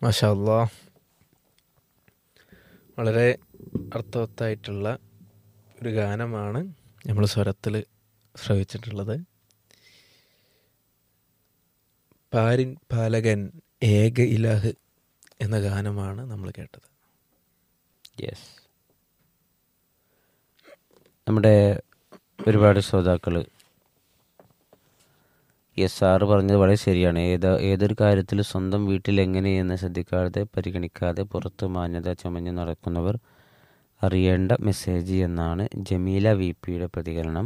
മാഷാല്ലാ വളരെ അർത്ഥവത്തായിട്ടുള്ള ഒരു ഗാനമാണ് നമ്മൾ സ്വരത്തിൽ ശ്രവിച്ചിട്ടുള്ളത് പാരിൻ പാലകൻ ഏക ഇലഹ് എന്ന ഗാനമാണ് നമ്മൾ കേട്ടത് യെസ് നമ്മുടെ ഒരുപാട് ശ്രോതാക്കൾ യെസ് സാറ് പറഞ്ഞത് വളരെ ശരിയാണ് ഏത് ഏതൊരു കാര്യത്തിൽ സ്വന്തം വീട്ടിൽ എങ്ങനെയെന്ന് ശ്രദ്ധിക്കാതെ പരിഗണിക്കാതെ പുറത്ത് മാന്യത ചുമഞ്ഞ് നടക്കുന്നവർ അറിയേണ്ട മെസ്സേജ് എന്നാണ് ജമീല വി പിയുടെ പ്രതികരണം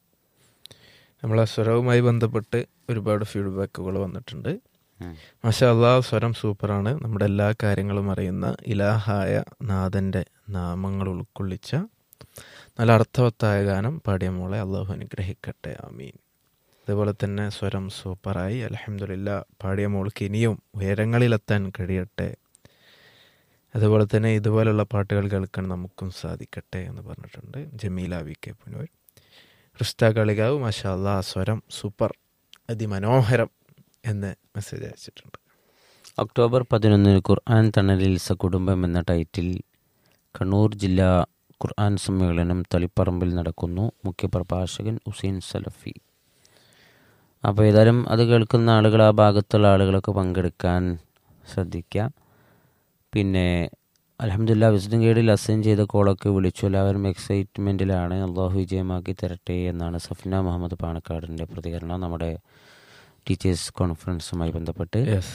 നമ്മളെ സ്വരവുമായി ബന്ധപ്പെട്ട് ഒരുപാട് ഫീഡ്ബാക്കുകൾ വന്നിട്ടുണ്ട് ഉം. മാഷാ അല്ലാ സ്വരം സൂപ്പറാണ് നമ്മുടെ എല്ലാ കാര്യങ്ങളും അറിയുന്ന ഇലാഹായ നാഥൻ്റെ നാമങ്ങൾ ഉൾക്കൊള്ളിച്ച നല്ല അർത്ഥവത്തായ ഗാനം പാടിയ മോളെ അള്ളാഹു അനുഗ്രഹിക്കട്ടെ ആമീൻ അതുപോലെ തന്നെ സ്വരം സൂപ്പറായി അലഹമില്ല പാടിയ മോൾക്ക് ഇനിയും ഉയരങ്ങളിലെത്താൻ കഴിയട്ടെ അതുപോലെ തന്നെ ഇതുപോലുള്ള പാട്ടുകൾ കേൾക്കാൻ നമുക്കും സാധിക്കട്ടെ എന്ന് പറഞ്ഞിട്ടുണ്ട് ജമീല വി കെ പുനൂർ ക്രിസ്റ്റ കളികാവ് മാഷാ അല്ലാ സ്വരം സൂപ്പർ അതിമനോഹരം എന്ന് മെസ്സേജ് അയച്ചിട്ടുണ്ട് ഒക്ടോബർ പതിനൊന്നിന് ഖുർആൻ തണലിൽ സകുടുംബം എന്ന ടൈറ്റിൽ കണ്ണൂർ ജില്ലാ ഖുർആൻ സമ്മേളനം തളിപ്പറമ്പിൽ നടക്കുന്നു മുഖ്യപ്രഭാഷകൻ ഹുസൈൻ സലഫി അപ്പോൾ ഏതായാലും അത് കേൾക്കുന്ന ആളുകൾ ആ ഭാഗത്തുള്ള ആളുകളൊക്കെ പങ്കെടുക്കാൻ ശ്രദ്ധിക്കുക പിന്നെ അലഹമില്ല വിസിറ്റിംഗ് ഗൈഡിൽ അസൈൻ ചെയ്ത കോളൊക്കെ വിളിച്ചു എല്ലാവരും എക്സൈറ്റ്മെൻറ്റിലാണ് അള്ളാഹു വിജയമാക്കി തരട്ടെ എന്നാണ് സഫ്ന മുഹമ്മദ് പാണക്കാടിൻ്റെ പ്രതികരണം നമ്മുടെ ടീച്ചേഴ്സ് കോൺഫറൻസുമായി ബന്ധപ്പെട്ട് യെസ്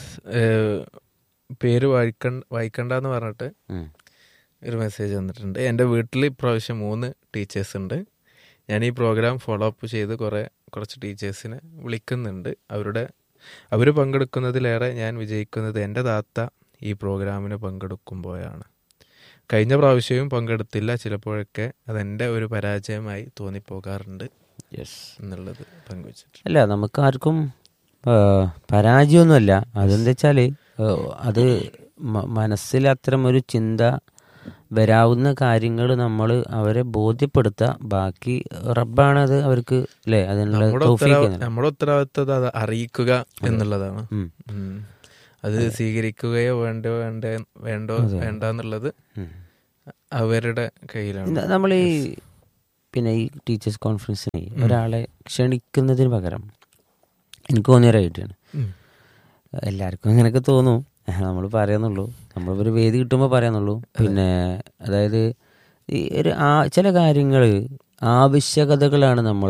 പേര് വായിക്കണ്ട വായിക്കണ്ടെന്ന് പറഞ്ഞിട്ട് ഉം. ഒരു മെസ്സേജ് വന്നിട്ടുണ്ട് എൻ്റെ വീട്ടിൽ ഇപ്രാവശ്യം മൂന്ന് ടീച്ചേഴ്സ് ഉണ്ട് ഞാൻ ഈ പ്രോഗ്രാം ഫോളോ അപ്പ് ചെയ്ത് കുറേ കുറച്ച് ടീച്ചേഴ്സിനെ വിളിക്കുന്നുണ്ട് അവരുടെ അവർ പങ്കെടുക്കുന്നതിലേറെ ഞാൻ വിജയിക്കുന്നത് എൻ്റെ താത്ത ഈ പ്രോഗ്രാമിന് പങ്കെടുക്കുമ്പോഴാണ് കഴിഞ്ഞ പ്രാവശ്യവും പങ്കെടുത്തില്ല ചിലപ്പോഴൊക്കെ അതെൻ്റെ ഒരു പരാജയമായി തോന്നിപ്പോകാറുണ്ട് യെസ് എന്നുള്ളത് പങ്കുവച്ചിട്ടുണ്ട് അല്ല നമുക്ക് ആർക്കും ആ, പരാജയമൊന്നുമല്ല അതെന്താ വെച്ചാൽ അത് മ- മനസ്സിൽ അത്തരം ഒരു ചിന്ത വരാവുന്ന കാര്യങ്ങൾ നമ്മൾ അവരെ ബോധ്യപ്പെടുത്തുക ബാക്കി റബ്ബാണ് അത് അവർക്ക് അല്ലേ അതിനുള്ള നമ്മുടെ തൗഫീഖ് ഉത്തരവാ- തന്നത്. നമ്മുടെ ഉത്തരവാദിത്തം അത് അറിയിക്കുക എന്നുള്ളതാണ് ഉം. ഉം. അത് സ്വീകരിക്കുകയോ വേണ്ടോ വേണ്ട വേണ്ടോ വേണ്ട എന്നുള്ളത് ഉം. അവരുടെ കയ്യിലാണ് നമ്മൾ ഈ പിന്നെ ഈ ടീച്ചേഴ്സ് കോൺഫറൻസിന് ഒരാളെ ക്ഷണിക്കുന്നതിന് പകരം എനിക്ക് തോന്നിയൊരു ഐഡിയ ആണ് ഉം. എല്ലാവർക്കും അങ്ങനെയൊക്കെ തോന്നും നമ്മൾ പറയുന്നുള്ളൂ നമ്മളിപ്പോൾ വേദി കിട്ടുമ്പോൾ പറയുന്നുള്ളൂ പിന്നെ അതായത് ഈ ഒരു ആ ചില കാര്യങ്ങൾ ആവശ്യകതകളാണ് നമ്മൾ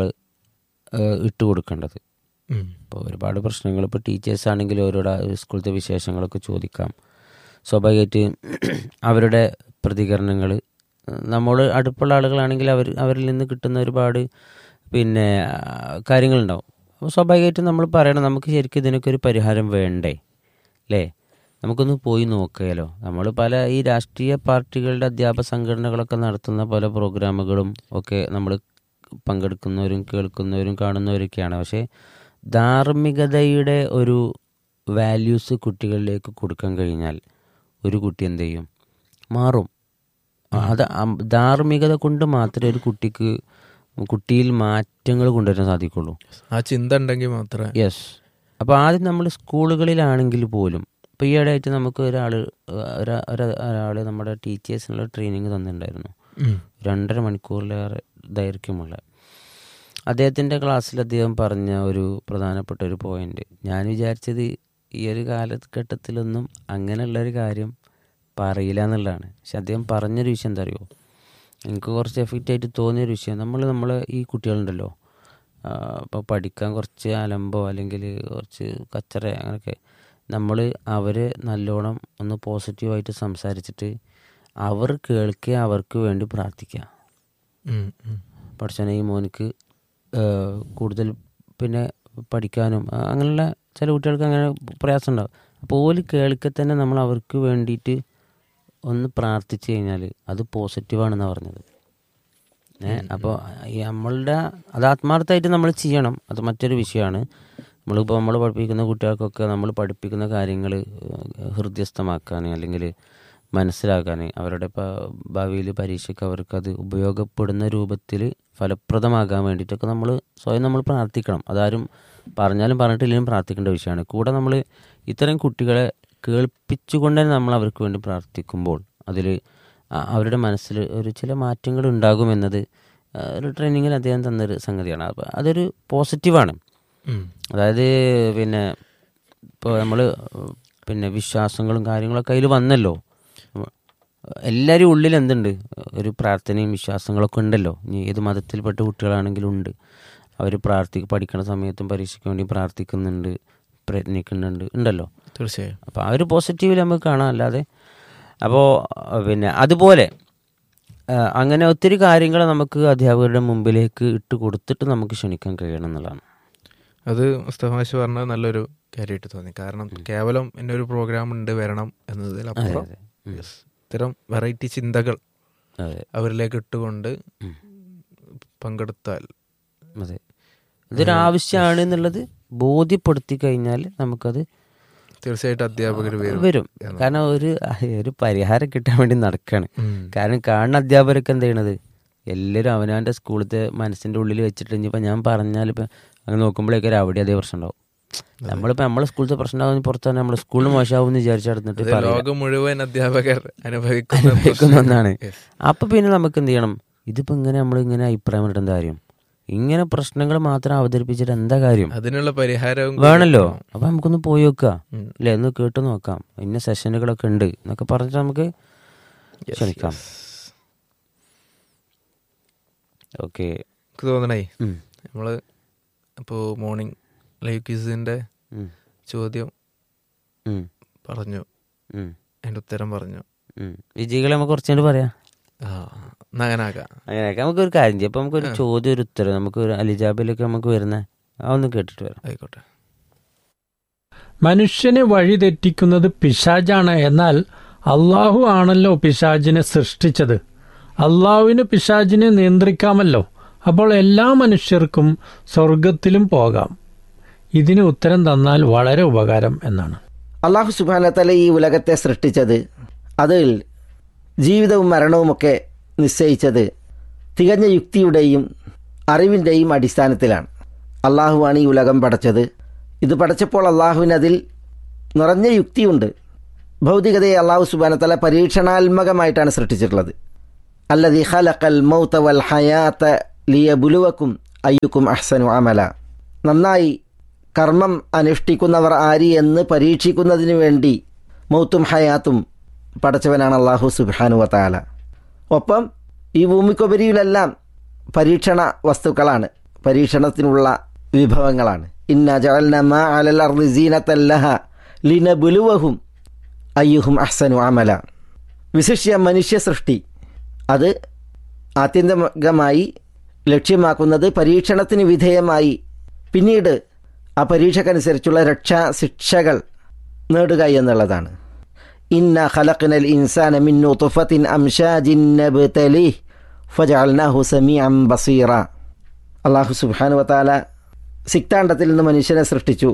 ഇട്ട് കൊടുക്കേണ്ടത് ഉം. ഇപ്പോൾ ഒരുപാട് പ്രശ്നങ്ങൾ ഇപ്പോൾ ടീച്ചേഴ്സ് ആണെങ്കിൽ അവരോട് ആ സ്കൂളത്തെ വിശേഷങ്ങളൊക്കെ ചോദിക്കാം സ്വാഭാവികമായിട്ട് അവരുടെ പ്രതികരണങ്ങൾ നമ്മൾ അടുപ്പുള്ള ആളുകളാണെങ്കിൽ അവർ അവരിൽ നിന്ന് കിട്ടുന്ന ഒരുപാട് പിന്നെ ആ, കാര്യങ്ങളുണ്ടാവും അപ്പോൾ സ്വാഭാവികമായിട്ടും നമ്മൾ പറയണം നമുക്ക് ശരിക്കും ഇതിനൊക്കെ ഒരു പരിഹാരം വേണ്ടേ അല്ലേ നമുക്കൊന്ന് പോയി നോക്കിയാലോ നമ്മൾ പല ഈ രാഷ്ട്രീയ പാർട്ടികളുടെ അധ്യാപക സംഘടനകളൊക്കെ നടത്തുന്ന പല പ്രോഗ്രാമുകളും ഒക്കെ നമ്മൾ പങ്കെടുക്കുന്നവരും കേൾക്കുന്നവരും കാണുന്നവരൊക്കെയാണ് പക്ഷേ ധാർമ്മികതയുടെ ഒരു വാല്യൂസ് കുട്ടികളിലേക്ക് കൊടുക്കാൻ കഴിഞ്ഞാൽ ഒരു കുട്ടി എന്ത് ചെയ്യും മാറും അത് അം- ധാർമ്മികത കൊണ്ട് മാത്രമേ ഒരു കുട്ടിക്ക് കുട്ടിയിൽ മാറ്റങ്ങൾ കൊണ്ടുവരാൻ സാധിക്കുള്ളൂ ആ ചിന്ത ഉണ്ടെങ്കിൽ മാത്രമേ യെസ് അപ്പോൾ ആദ്യം നമ്മൾ സ്കൂളുകളിലാണെങ്കിൽ പോലും ഇപ്പോൾ ഈ ഇടയായിട്ട് നമുക്ക് ഒരാൾ ഒരാൾ നമ്മുടെ ടീച്ചേഴ്സിനുള്ള ട്രെയിനിങ് തന്നിട്ടുണ്ടായിരുന്നു ഉം. രണ്ടര മണിക്കൂറിലേറെ ദൈർഘ്യമുള്ള അദ്ദേഹത്തിൻ്റെ ക്ലാസ്സിൽ അദ്ദേഹം പറഞ്ഞ ഒരു പ്രധാനപ്പെട്ട ഒരു പോയിന്റ് ഞാൻ വിചാരിച്ചത് ഈ ഒരു കാലഘട്ടത്തിലൊന്നും അങ്ങനെയുള്ളൊരു കാര്യം പറയില്ല എന്നുള്ളതാണ് പക്ഷെ അദ്ദേഹം പറഞ്ഞൊരു വിഷയം എന്താ അറിയോ എനിക്ക് കുറച്ച് എഫക്റ്റ് ആയിട്ട് തോന്നിയൊരു വിഷയം നമ്മൾ നമ്മളെ ഈ കുട്ടികളുണ്ടല്ലോ ഇപ്പോൾ പഠിക്കാൻ കുറച്ച് അലമ്പോ അല്ലെങ്കിൽ കുറച്ച് കച്ചറ അങ്ങനെയൊക്കെ നമ്മൾ അവരെ നല്ലോണം ഒന്ന് പോസിറ്റീവായിട്ട് സംസാരിച്ചിട്ട് അവർ കേൾക്കുക അവർക്ക് വേണ്ടി പ്രാർത്ഥിക്കുക ഉം. ഉം. പഠിച്ചനെ ഈ മോനിക്ക് ഏഹ്, കൂടുതൽ പിന്നെ പഠിക്കാനും ആ, അങ്ങനെയുള്ള ചില കുട്ടികൾക്ക് അങ്ങനെ പ്രയാസം ഉണ്ടാവും അപ്പോൾ ഓല് കേൾക്കെ തന്നെ നമ്മൾ അവർക്ക് വേണ്ടിയിട്ട് ഒന്ന് പ്രാർത്ഥിച്ചു കഴിഞ്ഞാൽ അത് പോസിറ്റീവാണെന്നാണ് പറഞ്ഞത് ഏ അപ്പോൾ ഈ നമ്മളുടെ അത് ആത്മാർത്ഥമായിട്ട് നമ്മൾ ചെയ്യണം അത് മറ്റൊരു വിഷയമാണ് നമ്മളിപ്പോൾ നമ്മൾ പഠിപ്പിക്കുന്ന കുട്ടികൾക്കൊക്കെ നമ്മൾ പഠിപ്പിക്കുന്ന കാര്യങ്ങൾ ഹൃദ്യസ്ഥമാക്കാൻ അല്ലെങ്കിൽ മനസ്സിലാക്കാൻ അവരുടെ ഇപ്പോൾ ഭാവിയിൽ പരീക്ഷയ്ക്ക് അവർക്ക് അത് ഉപയോഗപ്പെടുന്ന രൂപത്തിൽ ഫലപ്രദമാകാൻ വേണ്ടിയിട്ടൊക്കെ നമ്മൾ സ്വയം നമ്മൾ പ്രാർത്ഥിക്കണം അതാരും പറഞ്ഞാലും പറഞ്ഞിട്ടില്ലെങ്കിലും പ്രാർത്ഥിക്കേണ്ട വിഷയമാണ് കൂടെ നമ്മൾ ഇത്തരം കുട്ടികളെ കേൾപ്പിച്ചുകൊണ്ട് തന്നെ നമ്മൾ അവർക്ക് വേണ്ടി പ്രാർത്ഥിക്കുമ്പോൾ അതിൽ അവരുടെ മനസ്സിൽ ഒരു ചില മാറ്റങ്ങൾ ഉണ്ടാകുമെന്നത് ആ, ഒരു ട്രെയിനിങ്ങിൽ അദ്ദേഹം തന്നൊരു സംഗതിയാണ് അപ്പോൾ അതൊരു പോസിറ്റീവാണ് ഉം. അതായത് പിന്നെ ഇപ്പോൾ നമ്മൾ പിന്നെ വിശ്വാസങ്ങളും കാര്യങ്ങളൊക്കെ അതിൽ വന്നല്ലോ എല്ലാവരും ഉള്ളിൽ എന്തുണ്ട് ഒരു പ്രാർത്ഥനയും വിശ്വാസങ്ങളൊക്കെ ഉണ്ടല്ലോ ഇനി ഏത് മതത്തിൽപ്പെട്ട കുട്ടികളാണെങ്കിലും ഉണ്ട് അവർ പ്രാർത്ഥി പഠിക്കുന്ന സമയത്തും പരീക്ഷയ്ക്ക് വേണ്ടി പ്രാർത്ഥിക്കുന്നുണ്ട് പ്രയത്നിക്കുന്നുണ്ട് ഉണ്ടല്ലോ തീർച്ചയായും അപ്പോൾ ആ ഒരു പോസിറ്റീവിൽ നമുക്ക് കാണാം അല്ലാതെ അപ്പോൾ പിന്നെ അതുപോലെ ആ, അങ്ങനെ ഒത്തിരി കാര്യങ്ങൾ നമുക്ക് അധ്യാപകരുടെ മുമ്പിലേക്ക് ഇട്ട് കൊടുത്തിട്ട് നമുക്ക് ക്ഷണിക്കാൻ കഴിയണം എന്നുള്ളതാണ് അത് മുസ്തഫാശ് പറഞ്ഞത് നല്ലൊരു കാര്യമായിട്ട് തോന്നി കാരണം കേവലം ഇന്ന ഒരു പ്രോഗ്രാം ഉണ്ട് വരണം എന്നതിലപ്പുറം അതെ. yes, ഇത്തരം വെറൈറ്റി ചിന്തകൾ അതെ അവരിലേക്ക് ഇട്ടുകൊണ്ട് പങ്കെടുത്താൽ അതെ ഇതൊരു ആവശ്യമാണ് എന്നുള്ളത് ബോധ്യപ്പെടുത്തി കഴിഞ്ഞാൽ നമുക്കത് തീർച്ചയായിട്ടും അധ്യാപകർ വരും വരും കാരണം ഒരു ഒരു പരിഹാരം കിട്ടാൻ വേണ്ടി നടക്കാണ് ഉം. കാരണം കാണുന്ന അധ്യാപകരൊക്കെ എന്ത് ചെയ്യണത് എല്ലാവരും അവനവൻ്റെ സ്കൂളത്തെ മനസ്സിൻ്റെ ഉള്ളിൽ വെച്ചിട്ട് ഇനിയിപ്പോൾ ഞാൻ പറഞ്ഞാൽ ഇപ്പം അങ്ങനെ നോക്കുമ്പോഴേക്കും അവിടെ അതേ പ്രശ്നം ഉണ്ടാവും നമ്മളിപ്പോൾ നമ്മളെ സ്കൂളത്തെ പ്രശ്നം ഉണ്ടാവും പുറത്ത് തന്നെ നമ്മൾ സ്കൂളിൽ മോശമാവും എന്ന് വിചാരിച്ച് നടന്നിട്ട് ഇത് പറയില്ല. ലോകം മുഴുവൻ അധ്യാപകർ അനുഭവിക്കുന്ന അനുഭവിക്കുന്ന പ്രശ്നം. ഒന്നാണ് Yes. അപ്പൊ പിന്നെ നമുക്ക് എന്ത് ചെയ്യണം ഇതിപ്പോ ഇങ്ങനെ നമ്മൾ ഇങ്ങനെ അഭിപ്രായം പറഞ്ഞിട്ട് എന്താ കാര്യം ഇങ്ങനെ പ്രശ്നങ്ങൾ മാത്രം അവതരിപ്പിച്ചിട്ട് എന്താ കാര്യം അതിനുള്ള പരിഹാരവും കൂടി വേണല്ലോ വേണം. അപ്പൊ നമുക്കൊന്ന് പോയി നോക്കുക ഉം. അല്ലെ ഒന്ന് കേട്ട് നോക്കാം ഇന്ന സെഷനുകളൊക്കെ ഉണ്ട് എന്നൊക്കെ പറഞ്ഞിട്ട് നമുക്ക് Yes, ക്ഷണിക്കാം yes. ഓക്കെ എനിക്ക് തോന്നണേ നമ്മള് ഇപ്പോ മോർണിംഗ് ലൈവ് ക്വിസിന്റെ ചോദ്യം പറഞ്ഞു അതിന്റെ ഉത്തരം പറഞ്ഞു വിജയികളെ നമുക്ക് കുറച്ചുകൂടി പറയാം ആ എന്നാ അങ്ങനാക്കാം അങ്ങനെയൊക്കെ നമുക്കൊരു കാര്യം ചെയ്യാം അപ്പൊ നമുക്കൊരു ചോദ്യം ഒരു ഉത്തരം നമുക്ക് ഒരു അലിജാബിലൊക്കെ നമുക്ക് വരുന്ന ആ ഒന്ന് കേട്ടിട്ട് വരാം ആയിക്കോട്ടെ മനുഷ്യനെ വഴിതെറ്റിക്കുന്നത് പിശാജാണ് എന്നാൽ അള്ളാഹു ആണല്ലോ പിശാജിനെ സൃഷ്ടിച്ചത് അള്ളാഹുവിന് പിശാജിനെ നിയന്ത്രിക്കാമല്ലോ അപ്പോൾ എല്ലാ മനുഷ്യർക്കും സ്വർഗത്തിലും പോകാം ഇതിന് ഉത്തരം തന്നാൽ വളരെ ഉപകാരം എന്നാണ് അള്ളാഹു സുബാനത്തല ഈ ഉലകത്തെ സൃഷ്ടിച്ചത് അതിൽ ജീവിതവും മരണവുമൊക്കെ നിശ്ചയിച്ചത് തികഞ്ഞ യുക്തിയുടെയും അറിവിൻ്റെയും അടിസ്ഥാനത്തിലാണ് അള്ളാഹുവാണ് ഈ ഉലകം പടച്ചത് ഇത് പടച്ചപ്പോൾ അള്ളാഹുവിന് അതിൽ നിറഞ്ഞ യുക്തിയുണ്ട് ഭൗതികതയെ അള്ളാഹു സുബാനത്തല പരീക്ഷണാത്മകമായിട്ടാണ് സൃഷ്ടിച്ചിട്ടുള്ളത് അല്ലതി ഖലഖൽ മൗത വൽ ഹയാത്ത ലിയബുലുവക്കും അയ്യുക്കും അഹ്സനു അമല നന്നായി കർമ്മം അനുഷ്ഠിക്കുന്നവർ ആരി എന്ന് പരീക്ഷിക്കുന്നതിന് വേണ്ടി മൗത്തും ഹയാത്തും പടച്ചവനാണ് അള്ളാഹു സുബാനു താല ഒപ്പം ഈ ഭൂമിക്കുപരിയിലെല്ലാം പരീക്ഷണ വസ്തുക്കളാണ് പരീക്ഷണത്തിനുള്ള വിഭവങ്ങളാണ് ഇന്ന ജഅൽന മാ അലൽ അർദി സീനത്തൻ ലഹ ലിനബുലുവഹും അയ്യുഹും അഹ്സനു അമല വിശിഷ്യ മനുഷ്യ സൃഷ്ടി അത് ആത്യന്തികമായി ലക്ഷ്യമാക്കുന്നത് പരീക്ഷണത്തിന് വിധേയമായി പിന്നീട് ആ പരീക്ഷക്കനുസരിച്ചുള്ള രക്ഷാ ശിക്ഷകൾ നേടുക എന്നുള്ളതാണ് ഇന്ന ഖലഖ്നൽ ഇൻസാന മിൻ നുത്ഫത്തിൻ അംഷാജിൻ നബ്തലിഹ് ഫജഅൽനാഹു സമീഅൻ ബസീറ അള്ളാഹു സുബ്ഹാനഹു വതആല സിക്താണ്ഡത്തിൽ നിന്ന് മനുഷ്യനെ സൃഷ്ടിച്ചു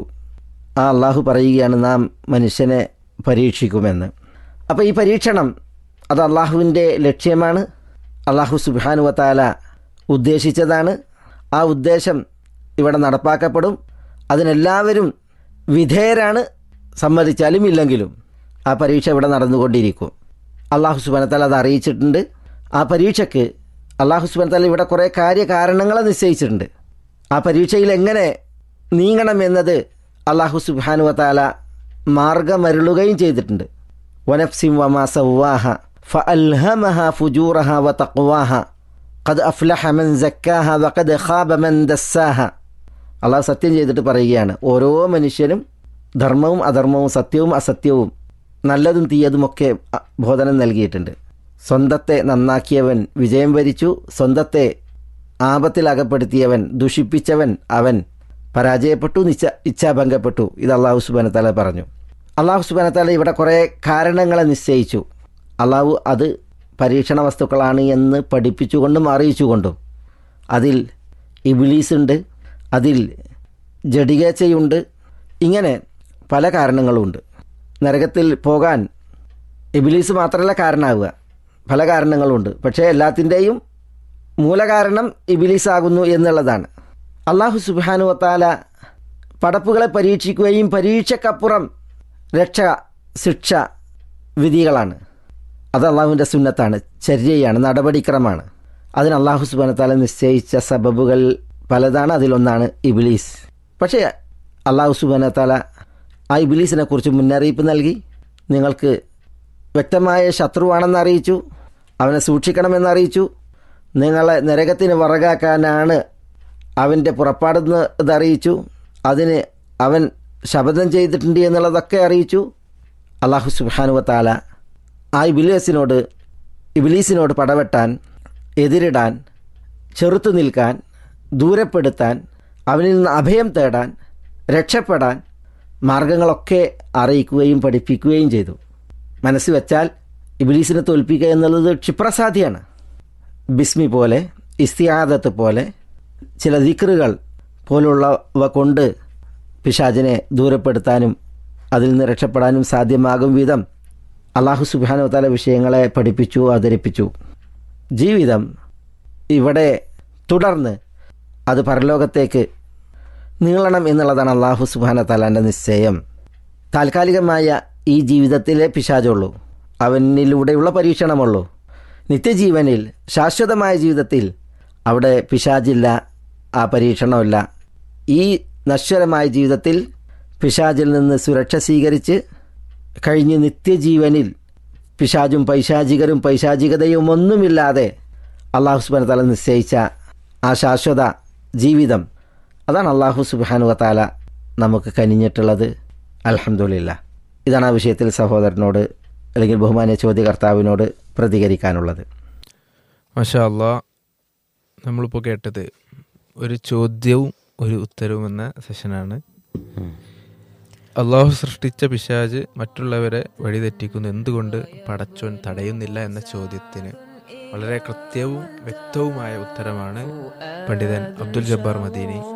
ആ അള്ളാഹു പറയുകയാണ് നാം മനുഷ്യനെ പരീക്ഷിക്കുമെന്ന് അപ്പോൾ ഈ പരീക്ഷണം അത് അള്ളാഹുവിൻ്റെ ലക്ഷ്യമാണ് അള്ളാഹു സുബ്ഹാനു വതാല ഉദ്ദേശിച്ചതാണ് ആ ഉദ്ദേശം ഇവിടെ നടപ്പാക്കപ്പെടും അതിനെല്ലാവരും വിധേയരാണ് സമ്മതിച്ചാലും ഇല്ലെങ്കിലും ആ പരീക്ഷ ഇവിടെ നടന്നുകൊണ്ടിരിക്കും അള്ളാഹു സുബാനത്താൽ അത് അറിയിച്ചിട്ടുണ്ട് ആ പരീക്ഷയ്ക്ക് അള്ളാഹു സുബാനത്താൽ ഇവിടെ കുറേ കാര്യകാരണങ്ങളെ നിശ്ചയിച്ചിട്ടുണ്ട് ആ പരീക്ഷയിൽ എങ്ങനെ നീങ്ങണമെന്നത് അള്ളാഹു സുബാനു വതാല മാർഗമരുളുകയും ചെയ്തിട്ടുണ്ട് വനഫ്സിം വമാ സവ്വാഹ فألهمها فجورها وتقواها قد أفلح من زكاها وقد خاب من دساها അള്ളാഹു സത്യം ചെയ്തിട്ട് പറയുകയാണ് ഓരോ മനുഷ്യനും ധർമ്മവും അധർമ്മവും സത്യവും അസത്യവും നല്ലതും തീയതുമൊക്കെ അ- ബോധനം നൽകിയിട്ടുണ്ട് സ്വന്തത്തെ നന്നാക്കിയവൻ വിജയം വരിച്ചു സ്വന്തത്തെ ആപത്തിലകപ്പെടുത്തിയവൻ ദുഷിപ്പിച്ചവൻ അവൻ പരാജയപ്പെട്ടു നിച്ച ഇച്ഛാഭംഗപ്പെട്ടു ഇത് അള്ളാഹു സുബാനത്താല പറഞ്ഞു അള്ളാഹു സുബാനത്താല ഇവിടെ കുറേ കാരണങ്ങളെ നിശ്ചയിച്ചു അള്ളാഹു അത് പരീക്ഷണ വസ്തുക്കളാണ് എന്ന് പഠിപ്പിച്ചുകൊണ്ടും അറിയിച്ചുകൊണ്ടും അതിൽ ഇബിലീസ് ഉണ്ട് അതിൽ ജഡികേച്ചയുണ്ട് ഇങ്ങനെ പല കാരണങ്ങളുമുണ്ട് നരകത്തിൽ പോകാൻ ഇബിലീസ് മാത്രമല്ല കാരണമാവുക പല കാരണങ്ങളുമുണ്ട് പക്ഷേ എല്ലാത്തിൻ്റെയും മൂലകാരണം ഇബിലീസ് ആകുന്നു എന്നുള്ളതാണ് അള്ളാഹു സുബാനു വത്താല പടപ്പുകളെ പരീക്ഷിക്കുകയും പരീക്ഷക്കപ്പുറം രക്ഷ ശിക്ഷ വിധികളാണ് അത് അള്ളാഹുവിൻ്റെ സുന്നത്താണ് ചര്യയാണ് നടപടിക്രമമാണ് അതിന് അള്ളാഹു സുബാനത്താല നിശ്ചയിച്ച സബബുകൾ പലതാണ് അതിലൊന്നാണ് ഇബിലീസ് പക്ഷേ അള്ളാഹു സുബാനത്താല ആ ഇബിലീസിനെ കുറിച്ച് മുന്നറിയിപ്പ് നൽകി നിങ്ങൾക്ക് വ്യക്തമായ ശത്രുവാണെന്ന് അറിയിച്ചു അവനെ സൂക്ഷിക്കണമെന്ന് അറിയിച്ചു നിങ്ങളെ നരകത്തിന് വറകാക്കാനാണ് അവൻ്റെ പുറപ്പാടെന്ന് ഇതറിയിച്ചു അതിന് അവൻ ശപഥം ചെയ്തിട്ടുണ്ട് എന്നുള്ളതൊക്കെ അറിയിച്ചു അള്ളാഹു സുബാനുവത്താല ആ ഇബിലീസിനോട് ഇബിലീസിനോട് പടവെട്ടാൻ എതിരിടാൻ ചെറുത്തു നിൽക്കാൻ ദൂരപ്പെടുത്താൻ അവനിൽ നിന്ന് അഭയം തേടാൻ രക്ഷപ്പെടാൻ മാർഗങ്ങളൊക്കെ അറിയിക്കുകയും പഠിപ്പിക്കുകയും ചെയ്തു മനസ്സ് വെച്ചാൽ ഇബിലീസിനെ തോൽപ്പിക്കുക എന്നുള്ളത് ക്ഷിപ്രസാധ്യമാണ് ബിസ്മി പോലെ ഇസ്തിയാദത്ത് പോലെ ചില ദിക്റുകൾ പോലുള്ളവ കൊണ്ട് പിശാചിനെ ദൂരപ്പെടുത്താനും അതിൽ നിന്ന് രക്ഷപ്പെടാനും സാധ്യമാകും വിധം അള്ളാഹു സുബാനുവത്താല വിഷയങ്ങളെ പഠിപ്പിച്ചു അവതരിപ്പിച്ചു ജീവിതം ഇവിടെ തുടർന്ന് അത് പരലോകത്തേക്ക് നീളണം എന്നുള്ളതാണ് അള്ളാഹു സുബാന തലാൻ്റെ നിശ്ചയം താൽക്കാലികമായ ഈ ജീവിതത്തിലെ പിശാചുള്ളൂ അവനിലൂടെയുള്ള പരീക്ഷണമുള്ളൂ നിത്യജീവനിൽ ശാശ്വതമായ ജീവിതത്തിൽ അവിടെ പിശാചില്ല ആ പരീക്ഷണമില്ല ഈ നശ്വരമായ ജീവിതത്തിൽ പിശാചിൽ നിന്ന് സുരക്ഷ സ്വീകരിച്ച് കഴിഞ്ഞ് നിത്യജീവനിൽ പിശാചും പൈശാചികരും പൈശാചികതയും ഒന്നുമില്ലാതെ അള്ളാഹു സുബാന താല നിശ്ചയിച്ച ആ ശാശ്വത ജീവിതം അതാണ് അള്ളാഹു സുബാനു താല നമുക്ക് കനിഞ്ഞിട്ടുള്ളത് അലഹമുല്ല ഇതാണ് ആ വിഷയത്തിൽ സഹോദരനോട് അല്ലെങ്കിൽ ബഹുമാന്യ ചോദ്യകർത്താവിനോട് പ്രതികരിക്കാനുള്ളത് മഷാ അല്ലാ നമ്മളിപ്പോൾ കേട്ടത് ഒരു ചോദ്യവും ഒരു ഉത്തരവും എന്ന സെഷനാണ് അള്ളാഹു സൃഷ്ടിച്ച പിശാജ് മറ്റുള്ളവരെ വഴിതെറ്റിക്കുന്നു എന്തുകൊണ്ട് പടച്ചോൻ തടയുന്നില്ല എന്ന ചോദ്യത്തിന് വളരെ കൃത്യവും വ്യക്തവുമായ ഉത്തരമാണ് പണ്ഡിതൻ അബ്ദുൽ ജബ്ബാർ മദീനി